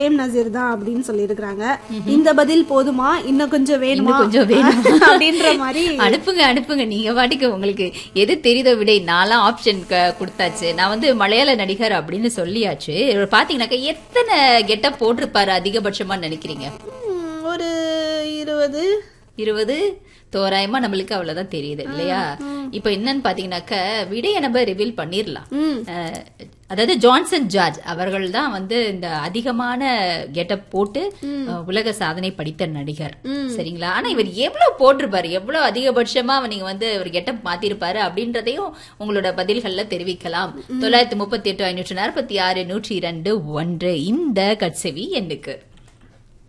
Frame Nazeer தான் அப்படின்னு சொல்லியிருக்கிறாங்க இந்த பதில் போதுமா இன்னும் கொஞ்சம் வேணுமா இன்னும் கொஞ்சம் வேணும். அப்படின்ற மாதிரி அனுப்புங்க அனுப்புங்க நீங்க பாட்டுக்கு உங்களுக்கு எது தெரியுதோ விடை நான்லாம் ஆப்ஷன் கொடுத்தாச்சு நான் வந்து மலையாள நடிகர் அப்படின்னு சொல்லியாச்சு இவர் பாத்தீங்கன்னாக்கா எத்தனை கெட்டப் போட்டிருப்பாரு அதிகபட்சமா நினைக்கிறீங்க ம், ஒரு இருபது இருபது தோராயமா நம்மளுக்கு அவ்வளவுதான் தெரியுது இல்லையா இப்ப என்னன்னு பாத்தீங்கன்னாக்க விடைய நம்ம ரிவீல் பண்ணிரலாம் ம். அஹ், அதாவது ஜான்சன் ஜார்ஜ் அவர்கள் தான் வந்து இந்த அதிகமான கெட்டப் போட்டு அஹ், உலக சாதனை படித்த நடிகர் சரிங்களா ஆனா இவர் எவ்வளவு போட்டிருப்பாரு எவ்வளவு அதிகபட்சமா நீங்க வந்து ஒரு கெட்டப் மாத்திருப்பாரு அப்படின்றதையும் உங்களோட பதில்கள்ல தெரிவிக்கலாம் தொள்ளாயிரத்தி முப்பத்தி எட்டு ஐநூற்றி நாற்பத்தி ஆறு நூற்றி இரண்டு ஒன்று இந்த கட்செவி எண்ணுக்கு